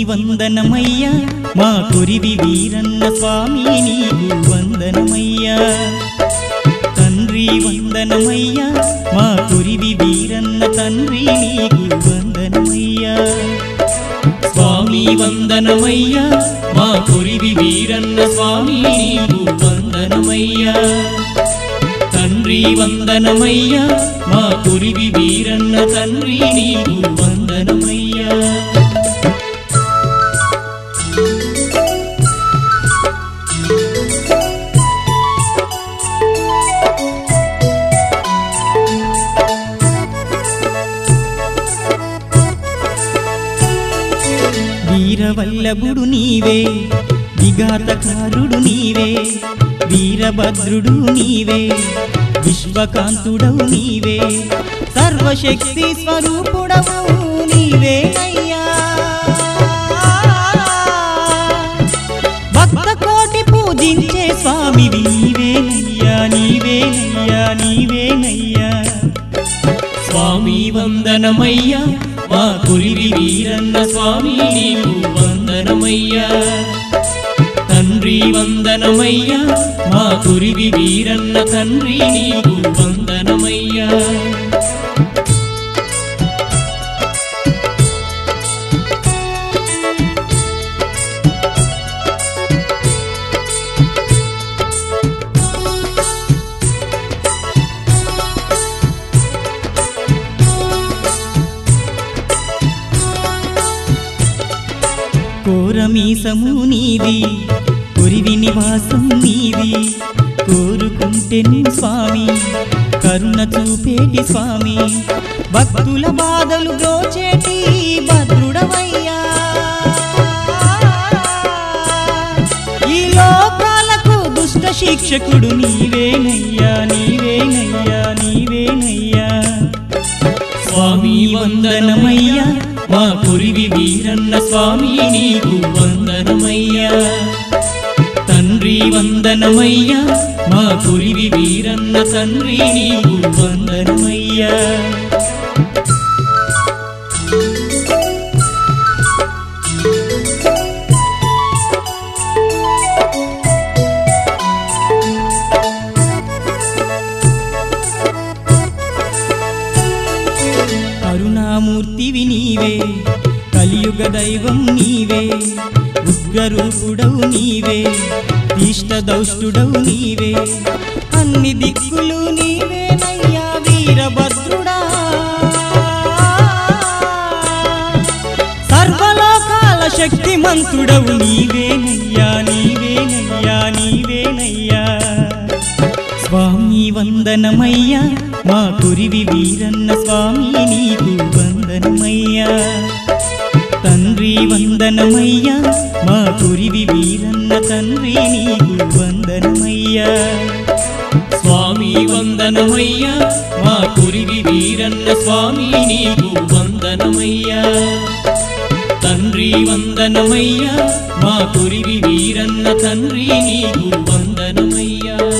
వందనమయ్యా మా కురివి వీరన్న స్వామి నీకు వందనమయ్యా తండ్రి వందనమయ్యా మా కురివి వీరన్న తండ్రి నీకు వందనమయ్యా స్వామి వందనమయ్యా మా కురివి వీరన్న స్వామి నీకు వందనమయ్యా తండ్రి వందనమయ్యా మా కురివి వీరన్న తండ్రి నీకు వందనమయ్యా వీరవల్లభుడు నీవే విఘాతకారుడు నీవే వీరభద్రుడు నీవే విశ్వకాంతుడవు నీవే సర్వశక్తి స్వరూపుడవు నీవే అయ్యా భక్త కోటి పూజించే స్వామివి నీవేనయ్యా నీవేనయ్యా నీవేనయ్యా స్వామి వందనమయ్యా మా కురివి వీరన్న స్వామి నీకు వందనమయ్యా తండ్రి వందనమయ్యా మా కురివి వీరన్న తండ్రి నీకు వందనమయ్యా కోరమీసము నీది కురివి నివాసం నీది కోరుకుంటే స్వామి కరుణ చూపేటి స్వామి భక్తుల బాధలు దోచేటి భద్రుడవయ్యా ఈ లోకాలకు దుష్ట శిక్షకుడు నీవేనయ్యా నీవేనయ్యా నీవేనయ్యా స్వామి వందనమయ్యా మా కురివి వీరన్న స్వామి నీకు వందనమయ్యా తండ్రి వందనమయ్యా మా కురివి వీరన్న తండ్రి నీకు వందనమయ్యా కరుణామూర్తివి నీవే కలియుగ దైవం నీవే ఉగ్రరూపుడవు నీవే ఇష్టదౌష్టుడవు నీవే అన్ని దిక్కులు నీవేనయ్యా వీరభద్రుడా సర్వలోకాల శక్తిమంతుడవు నీవేనయ్యా నీవేనయ్యా నీవేనయ్యా స్వామి వందనమయ్యా మా కురివి వీరన్న స్వామి నీకు వందనమయ్యా తండ్రి వందనమయ్యా మా కురివి వీరన్న తండ్రి నీకు వందనమయ్యా స్వామి వందనమయ్యా మా కురివి వీరన్న స్వామి నీకు వందనమయ్యా తండ్రి వందనమయ్యా మా కురివి వీరన్న తండ్రి నీకు వందనమయ్యా